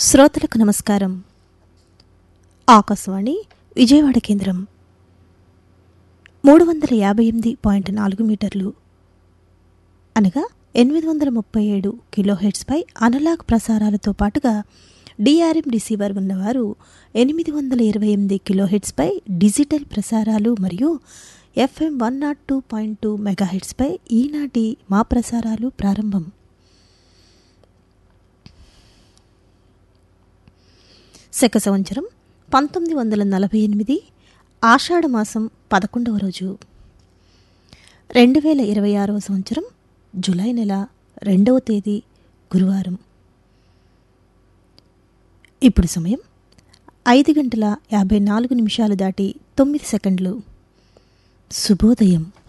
శ్రోతలకు నమస్కారం ఆకాశవాణి విజయవాడ కేంద్రం మూడు వందల యాభై ఎనిమిది పాయింట్ నాలుగు మీటర్లు అనగా ఎనిమిది వందల ముప్పై ఏడు కిలోహెడ్స్పై అనలాగ్ ప్రసారాలతో పాటుగా డిఆర్ఎం రిసీవర్ ఉన్నవారు ఎనిమిది వందల ఇరవై ఎనిమిది కిలోహెడ్స్పై డిజిటల్ ప్రసారాలు మరియు FM one not two point two మెగాహెడ్స్పై ఈనాటి మా ప్రసారాలు ప్రారంభం శక సంవత్సరం పంతొమ్మిది వందల నలభై ఎనిమిది ఆషాఢమాసం పదకొండవ రోజు రెండు వేల ఇరవై ఆరవ సంవత్సరం జులై నెల రెండవ తేదీ గురువారం ఇప్పుడు సమయం ఐదు గంటల యాభై నాలుగు నిమిషాలు దాటి తొమ్మిది సెకండ్లు శుభోదయం